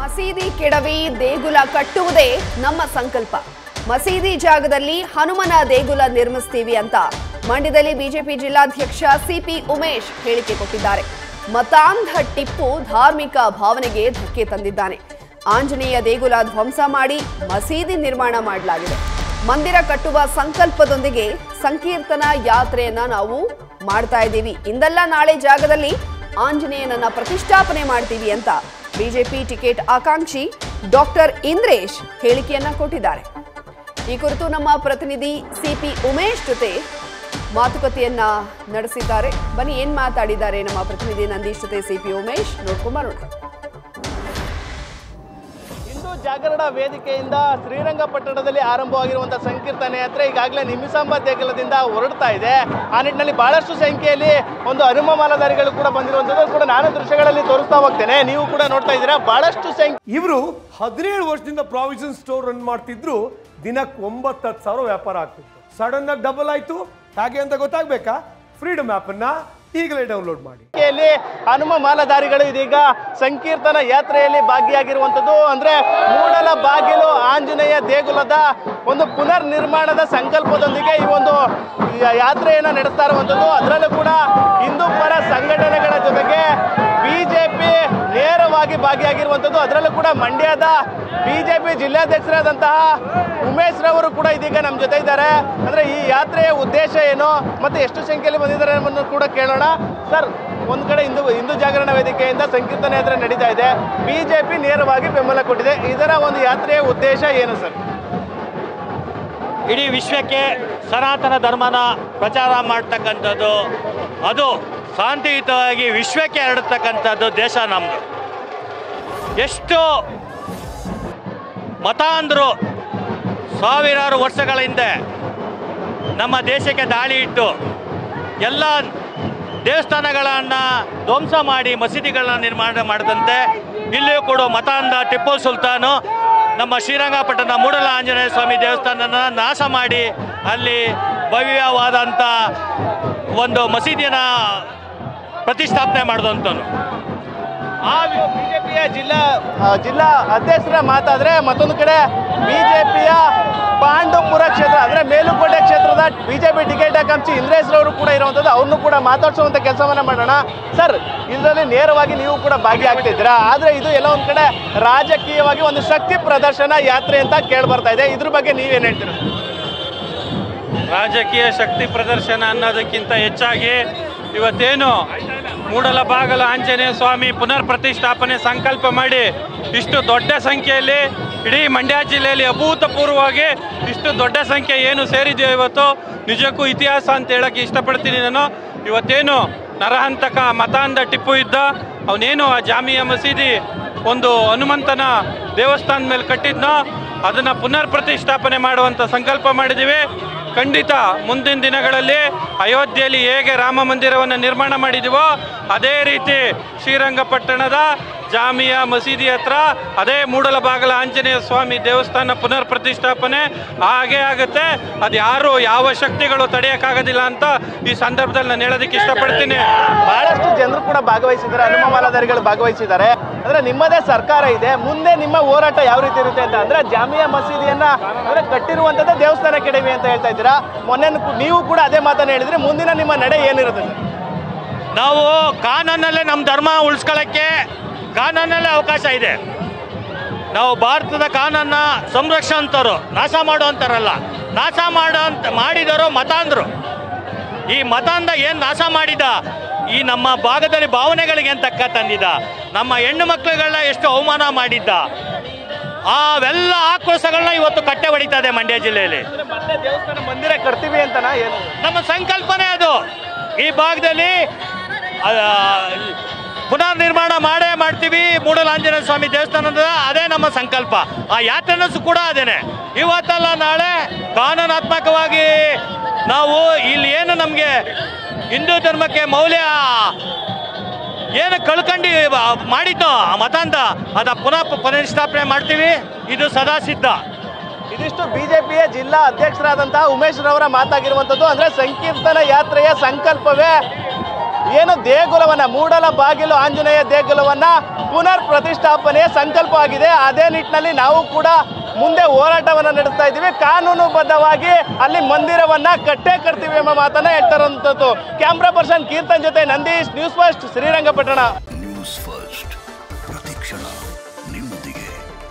ಮಸೀದಿ ಕೆಡವಿ ದೇಗುಲ ಕಟ್ಟುವುದೇ ನಮ್ಮ ಸಂಕಲ್ಪ ಮಸೀದಿ ಜಾಗದಲ್ಲಿ ಹನುಮನ ದೇಗುಲ ನಿರ್ಮಿಸ್ತೀವಿ ಅಂತ ಮಂಡ್ಯದಲ್ಲಿ ಬಿಜೆಪಿ ಜಿಲ್ಲಾಧ್ಯಕ್ಷ ಸಿಪಿ ಉಮೇಶ್ ಹೇಳಿಕೆ ಕೊಟ್ಟಿದ್ದಾರೆ ಮತಾಂಧ ಟಿಪ್ಪು ಧಾರ್ಮಿಕ ಭಾವನೆಗೆ ಧಕ್ಕೆ ತಂದಿದ್ದಾನೆ ಆಂಜನೇಯ ದೇಗುಲ ಧ್ವಂಸ ಮಾಡಿ ಮಸೀದಿ ನಿರ್ಮಾಣ ಮಾಡಲಾಗಿದೆ ಮಂದಿರ ಕಟ್ಟುವ ಸಂಕಲ್ಪದೊಂದಿಗೆ ಸಂಕೀರ್ತನ ಯಾತ್ರೆಯನ್ನ ನಾವು ಮಾಡ್ತಾ ಇದ್ದೀವಿ ಇಂದಲ್ಲ ನಾಳೆ ಜಾಗದಲ್ಲಿ ಆಂಜನೇಯನನ್ನ ಪ್ರತಿಷ್ಠಾಪನೆ ಮಾಡ್ತೀವಿ ಅಂತ ಬಿಜೆಪಿ ಟಿಕೆಟ್ ಆಕಾಂಕ್ಷಿ ಡಾಕ್ಟರ್ ಇಂದ್ರೇಶ್ ಹೇಳಿಕೆಯನ್ನ ಕೊಟ್ಟಿದ್ದಾರೆ ಈ ಕುರಿತು ನಮ್ಮ ಪ್ರತಿನಿಧಿ ಸಿಪಿ ಉಮೇಶ್ ಜೊತೆ ಮಾತುಕತೆಯನ್ನ ನಡೆಸಿದ್ದಾರೆ ಬನ್ನಿ ಏನ್ ಮಾತಾಡಿದ್ದಾರೆ ನಮ್ಮ ಪ್ರತಿನಿಧಿ ನಂದೀಶ್ ಜೊತೆ ಸಿಪಿ ಉಮೇಶ್ ನೋಡ್ಕೊಂಡ್ ಬರೋಣ ಹಿಂದೂ ಜಾಗರಣ ವೇದಿಕೆಯಿಂದ ಶ್ರೀರಂಗಪಟ್ಟಣದಲ್ಲಿ ಆರಂಭವಾಗಿರುವಂತಹ ಸಂಕೀರ್ತನ ಯಾತ್ರೆ ಈಗಾಗಲೇ ನಿಮಿಸಾಂಬ ದೇಗುಲದಿಂದ ಹೊರಡ್ತಾ ಇದೆ ಆ ನಿಟ್ಟಿನಲ್ಲಿ ಬಹಳಷ್ಟು ಸಂಖ್ಯೆಯಲ್ಲಿ ಒಂದು ಹನುಮ ಮಾಲಾಧಾರಿಗಳು ಕೂಡ ಬಂದಿರುವಂಥದ್ದು ಕೂಡ ನಾನು ದೃಶ್ಯಗಳಲ್ಲಿ ತೋರಿಸ್ತಾ ಹೋಗ್ತೇನೆ ನೀವು ಕೂಡ ನೋಡ್ತಾ ಇದ್ದೀರಾ ಬಹಳಷ್ಟು ಸಂಖ್ಯೆ ಇವರು ಹದಿನೇಳು ವರ್ಷದಿಂದ ಪ್ರಾವಿಷನ್ ಸ್ಟೋರ್ ರನ್ ಮಾಡ್ತಿದ್ರು ದಿನಕ್ಕೆ ಒಂಬತ್ತು ಹತ್ತು ಸಾವಿರ ವ್ಯಾಪಾರ ಆಗ್ತಿತ್ತು ಸಡನ್ ಆಗಿ ಡಬಲ್ ಆಯ್ತು ಹೇಗೆ ಅಂತ ಗೊತ್ತಾಗ್ಬೇಕಾ ಫ್ರೀಡಮ್ ಆಪ್ ಅನ್ನ ಈಗಲೇ ಡೌನ್ಲೋಡ್ ಮಾಡಿ ಸಂಖ್ಯೆಯಲ್ಲಿ ಹನುಮ ಮಾಲಾಧಾರಿಗಳು ಇದೀಗ ಸಂಕೀರ್ತನ ಯಾತ್ರೆಯಲ್ಲಿ ಭಾಗಿಯಾಗಿರುವಂಥದ್ದು ಅಂದ್ರೆ ಮೂಡಲ ಬಾಗಿಲು ಆಂಜನೇಯ ದೇಗುಲದ ಒಂದು ಪುನರ್ ನಿರ್ಮಾಣದ ಸಂಕಲ್ಪದೊಂದಿಗೆ ಈ ಒಂದು ಯಾ- ಯಾತ್ರೆಯನ್ನು ನಡೆಸ್ತಾ ಇರುವಂಥದ್ದು ಅದರಲ್ಲೂ ಕೂಡ ಹಿಂದೂ ಪರ ಸಂಘಟನೆಗಳ ಜೊತೆಗೆ ಬಿಜೆಪಿ ನೇರವಾಗಿ ಭಾಗಿಯಾಗಿರುವಂಥದ್ದು ಅದರಲ್ಲೂ ಕೂಡ ಮಂಡ್ಯದ ಬಿಜೆಪಿ ಜಿಲ್ಲಾಧ್ಯಕ್ಷರಾದಂತಹ ಉಮೇಶ್ ರವರು ಕೂಡ ಇದೀಗ ನಮ್ಮ ಜೊತೆ ಇದ್ದಾರೆ ಅಂದ್ರೆ ಈ ಯಾತ್ರೆಯ ಉದ್ದೇಶ ಏನು ಮತ್ತೆ ಎಷ್ಟು ಸಂಖ್ಯೆಯಲ್ಲಿ ಬಂದಿದ್ದಾರೆ ಅನ್ನೋದನ್ನು ಕೂಡ ಕೇಳೋಣ ಸರ್ ಒಂದ್ ಕಡೆ ಹಿಂದೂ ಹಿಂದೂ ಜಾಗರಣ ವೇದಿಕೆಯಿಂದ ಸಂಕೀರ್ತನ ಯಾತ್ರೆ ನಡೀತಾ ಇದೆ ಬಿಜೆಪಿ ನೇರವಾಗಿ ಬೆಂಬಲ ಕೊಟ್ಟಿದೆ ಇದರ ಒಂದು ಯಾತ್ರೆಯ ಉದ್ದೇಶ ಏನು ಸರ್ ಇಡೀ ವಿಶ್ವಕ್ಕೆ ಸನಾತನ ಧರ್ಮನ ಪ್ರಚಾರ ಮಾಡ್ತಕ್ಕಂಥದ್ದು ಅದು ಶಾಂತಿಯುತವಾಗಿ ವಿಶ್ವಕ್ಕೆ ಹರಡ್ತಕ್ಕಂಥದ್ದು ದೇಶ ನಮ್ಮದು ಎಷ್ಟು ಮತಾಂಧರು ಸಾವಿರಾರು ವರ್ಷಗಳ ಹಿಂದೆ ನಮ್ಮ ದೇಶಕ್ಕೆ ದಾಳಿ ಇಟ್ಟು ಎಲ್ಲ ದೇವಸ್ಥಾನಗಳನ್ನು ಧ್ವಂಸ ಮಾಡಿ ಮಸೀದಿಗಳನ್ನ ನಿರ್ಮಾಣ ಮಾಡಿದಂತೆ ಇಲ್ಲಿಯೂ ಕೂಡ ಮತಾಂಧ ಟಿಪ್ಪು ಸುಲ್ತಾನು ನಮ್ಮ ಶ್ರೀರಂಗಪಟ್ಟಣ ಮೂಡಲ ಆಂಜನೇಯ ಸ್ವಾಮಿ ದೇವಸ್ಥಾನನ ನಾಶ ಮಾಡಿ ಅಲ್ಲಿ ಭವ್ಯವಾದಂಥ ಒಂದು ಮಸೀದಿಯನ್ನು ಪ್ರತಿಷ್ಠಾಪನೆ ಮಾಡಿದಂಥನು ಆ ಬಿಜೆಪಿಯ ಜಿಲ್ಲಾ ಆ, ಜಿಲ್ಲಾ ಅಧ್ಯಕ್ಷರ ಮಾತಾದ್ರೆ ಮತ್ತೊಂದು ಕಡೆ ಬಿಜೆಪಿಯ ಪಾಂಡುಪುರ ಕ್ಷೇತ್ರ ಅಂದ್ರೆ ಮೇಲುಕೋಟೆ ಕ್ಷೇತ್ರದ ಬಿಜೆಪಿ ಟಿಕೆಟ್ ಆಕಾಂಕ್ಷಿ ಇಂದ್ರೇಶ್ ರವರು ಕೂಡ ಇರುವಂತದ್ದು ಅವ್ರನ್ನು ಕೂಡ ಮಾತಾಡ್ಸುವಂತ ಕೆಲಸವನ್ನ ಮಾಡೋಣ ಸರ್ ಇದರಲ್ಲಿ ನೇರವಾಗಿ ನೀವು ಕೂಡ ಭಾಗಿಯಾಗ್ತಿದ್ದೀರಾ ಆದ್ರೆ ಇದು ಎಲ್ಲ ಒಂದ್ ಕಡೆ ರಾಜಕೀಯವಾಗಿ ಒಂದು ಶಕ್ತಿ ಪ್ರದರ್ಶನ ಯಾತ್ರೆ ಅಂತ ಕೇಳಿ ಬರ್ತಾ ಇದೆ ಇದ್ರ ಬಗ್ಗೆ ನೀವೇನ್ ಹೇಳ್ತೀರಾ ರಾಜಕೀಯ ಶಕ್ತಿ ಪ್ರದರ್ಶನ ಅನ್ನೋದಕ್ಕಿಂತ ಹೆಚ್ಚಾಗಿ ಇವತ್ತೇನು ಮೂಡಲ ಬಾಗಲ ಆಂಜನೇಯ ಸ್ವಾಮಿ ಪುನರ್ ಪ್ರತಿಷ್ಠಾಪನೆ ಸಂಕಲ್ಪ ಮಾಡಿ ಇಷ್ಟು ದೊಡ್ಡ ಸಂಖ್ಯೆಯಲ್ಲಿ ಇಡೀ ಮಂಡ್ಯ ಜಿಲ್ಲೆಯಲ್ಲಿ ಅಭೂತಪೂರ್ವವಾಗಿ ಇಷ್ಟು ದೊಡ್ಡ ಸಂಖ್ಯೆ ಏನು ಸೇರಿದೆಯೋ ಇವತ್ತು ನಿಜಕ್ಕೂ ಇತಿಹಾಸ ಅಂತ ಹೇಳಕ್ಕೆ ಇಷ್ಟಪಡ್ತೀನಿ ನಾನು ಇವತ್ತೇನು ನರಹಂತಕ ಮತಾಂಧ ಟಿಪ್ಪು ಇದ್ದ ಅವನೇನು ಆ ಜಾಮಿಯಾ ಮಸೀದಿ ಒಂದು ಹನುಮಂತನ ದೇವಸ್ಥಾನದ ಮೇಲೆ ಕಟ್ಟಿದ್ನೋ ಅದನ್ನು ಪುನರ್ ಪ್ರತಿಷ್ಠಾಪನೆ ಮಾಡುವಂಥ ಸಂಕಲ್ಪ ಮಾಡಿದ್ದೀವಿ ಖಂಡಿತ ಮುಂದಿನ ದಿನಗಳಲ್ಲಿ ಅಯೋಧ್ಯೆಯಲ್ಲಿ ಹೇಗೆ ರಾಮ ಮಂದಿರವನ್ನು ನಿರ್ಮಾಣ ಮಾಡಿದೀವೋ ಅದೇ ರೀತಿ ಶ್ರೀರಂಗಪಟ್ಟಣದ ಜಾಮಿಯಾ ಮಸೀದಿ ಹತ್ರ ಅದೇ ಮೂಡಲಬಾಗಲ ಆಂಜನೇಯ ಸ್ವಾಮಿ ದೇವಸ್ಥಾನ ಪುನರ್ ಪ್ರತಿಷ್ಠಾಪನೆ ಹಾಗೇ ಆಗುತ್ತೆ ಅದು ಯಾರು ಯಾವ ಶಕ್ತಿಗಳು ತಡೆಯೋಕ್ಕಾಗೋದಿಲ್ಲ ಅಂತ ಈ ಸಂದರ್ಭದಲ್ಲಿ ನಾನು ಹೇಳೋದಕ್ಕೆ ಇಷ್ಟಪಡ್ತೀನಿ ಬಹಳಷ್ಟು ಜನರು ಕೂಡ ಭಾಗವಹಿಸಿದ್ದಾರೆ ಹನುಮ ಮಾಲಾಧಾರಿಗಳು ಭಾಗವಹಿಸಿದ್ದಾರೆ ಅಂದ್ರೆ ನಿಮ್ಮದೇ ಸರ್ಕಾರ ಇದೆ ಮುಂದೆ ನಿಮ್ಮ ಹೋರಾಟ ಯಾವ ರೀತಿ ಇರುತ್ತೆ ಅಂತ ಅಂದ್ರೆ ಜಾಮಿಯಾ ಮಸೀದಿಯನ್ನ ಅಂದ್ರೆ ಕಟ್ಟಿರುವಂತದ್ದೇ ದೇವಸ್ಥಾನ ಕೆಡವಿ ಅಂತ ಹೇಳ್ತಾ ಇದ್ದೀರಾ ಮೊನ್ನೆ ನೀವು ಕೂಡ ಅದೇ ಮಾತನ್ನ ಹೇಳಿದ್ರೆ ಮುಂದಿನ ನಿಮ್ಮ ನಡೆ ಏನಿರುತ್ತೆ ಸರ್ ನಾವು ಕಾನೂನಲ್ಲೇ ನಮ್ಮ ಧರ್ಮ ಉಳಿಸ್ಕೊಳ್ಳೋಕ್ಕೆ ಕಾನೂನಲ್ಲೇ ಅವಕಾಶ ಇದೆ ನಾವು ಭಾರತದ ಕಾನೂನ ಸಂರಕ್ಷಂತರು ನಾಶ ಮಾಡುವಂತಾರಲ್ಲ ನಾಶ ಮಾಡೋ ಅಂತ ಮಾಡಿದವರು ಮತಾಂಧರು ಈ ಮತಾಂಧ ಏನು ನಾಶ ಮಾಡಿದ ಈ ನಮ್ಮ ಭಾಗದಲ್ಲಿ ಭಾವನೆಗಳಿಗೆ ಏನು ತಕ್ಕ ತಂದಿದ್ದ ನಮ್ಮ ಹೆಣ್ಣು ಮಕ್ಕಳುಗಳನ್ನ ಎಷ್ಟು ಅವಮಾನ ಮಾಡಿದ್ದ ಅವೆಲ್ಲ ಆಕ್ರೋಶಗಳನ್ನ ಇವತ್ತು ಕಟ್ಟೆ ಹೊಡಿತದೆ ಮಂಡ್ಯ ಜಿಲ್ಲೆಯಲ್ಲಿ ಅಂದ್ರೆ ಮತ್ತೆ ದೇವಸ್ಥಾನ ಮಂದಿರ ಕಟ್ತೀವಿ ಅಂತನಾ ಏನು ನಮ್ಮ ಸಂಕಲ್ಪನೆ ಅದು ಈ ಭಾಗದಲ್ಲಿ ಆ, ಪುನರ್ ನಿರ್ಮಾಣ ಮಾಡೇ ಮಾಡ್ತೀವಿ ಮೂಡಲಾಂಜನೇಯ ಸ್ವಾಮಿ ದೇವಸ್ಥಾನದ ಅದೇ ನಮ್ಮ ಸಂಕಲ್ಪ ಆ ಯಾತ್ರೆನೂ ಸು ಕೂಡ ಅದೇನೆ ಇವತ್ತಲ್ಲ ನಾಳೆ ಕಾನೂನಾತ್ಮಕವಾಗಿ ನಾವು ಇಲ್ಲಿ ಏನು ನಮಗೆ ಹಿಂದೂ ಧರ್ಮಕ್ಕೆ ಮೌಲ್ಯ ಏನು ಕಳ್ಕೊಂಡು ಮಾಡಿದ್ದು ಆ ಮತಾಂಧ ಅದ ಪುನಃ ಪುನರ್ಸ್ಥಾಪನೆ ಮಾಡ್ತೀವಿ ಇದು ಸದಾ ಸಿದ್ಧ ಇದಿಷ್ಟು ಬಿಜೆಪಿಯ ಜಿಲ್ಲಾ ಅಧ್ಯಕ್ಷರಾದಂತಹ ಉಮೇಶ್ ರವರ ಮಾತಾಗಿರುವಂತದ್ದು ಅಂದ್ರೆ ಸಂಕೀರ್ತನ ಯಾತ್ರೆಯ ಸಂಕಲ್ಪವೇ ಏನು ದೇಗುಲವನ್ನ ಮೂಡಲ ಬಾಗಿಲು ಆಂಜನೇಯ ದೇಗುಲವನ್ನ ಪುನರ್ ಪ್ರತಿಷ್ಠಾಪನೆಯ ಸಂಕಲ್ಪ ಆಗಿದೆ ಅದೇ ನಿಟ್ಟಿನಲ್ಲಿ ನಾವು ಕೂಡ ಮುಂದೆ ಹೋರಾಟವನ್ನ ನಡೆಸ್ತಾ ಇದ್ದೀವಿ ಕಾನೂನುಬದ್ಧವಾಗಿ ಅಲ್ಲಿ ಮಂದಿರವನ್ನ ಕಟ್ಟೇ ಕಟ್ತೀವಿ ಎಂಬ ಮಾತನ್ನ ಹೇಳ್ತಾರಂಥದ್ದು ಕ್ಯಾಮ್ರಾ ಪರ್ಸನ್ ಕೀರ್ತನ್ ಜೊತೆ Nandeesh news first Srirangapatna news first ಪ್ರತಿಕ್ಷಣ ನಿಮ್ಮೊಂದಿಗೆ